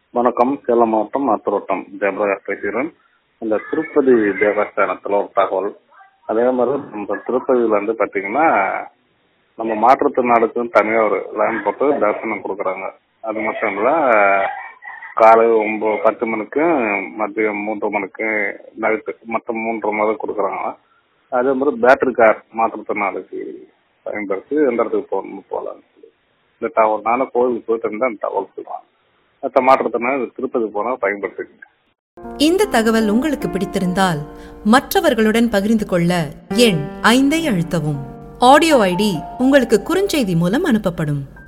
வணக்கம் சேலம் மாவட்டம் ஆத்திரோட்டம் ஜெயபிரகாஷ் பேசுகிறேன் இந்த திருப்பதி தேவஸ்தானத்தில் ஒரு தகவல் அதே மாதிரி நம்ம திருப்பதியில் வந்து பார்த்தீங்கன்னா நம்ம மாற்றுத்திறனாளுக்குன்னு தனியாக ஒரு லைன் போட்டு தரிசனம் கொடுக்குறாங்க அது மட்டும் இல்லை காலை ஒம்பது பத்து மணிக்கு மதியம் மூன்று மணிக்கு நைட்டு மொத்தம் மூன்று மணி கொடுக்குறாங்க அதே மாதிரி பேட்டரி கார் மாற்றுத்திறனாளிக்கு பயன்படுத்தி எந்த இடத்துக்கு போகணும் போகலான்னு சொல்லி இந்த தகவல் நானும் கோவிலுக்கு போயிட்டு இருந்தால் அந்த தகவல் சொல்லுவாங்க மற்ற மாற்றுத்திறனாளி திருப்பதி போனால் பயன்படுத்திக்கங்க இந்த தகவல் உங்களுக்கு பிடித்திருந்தால் மற்றவர்களுடன் பகிர்ந்து கொள்ள எண் ஐந்தை அழுத்தவும் ஆடியோ ஐடி உங்களுக்கு குறுஞ்செய்தி மூலம் அனுப்பப்படும்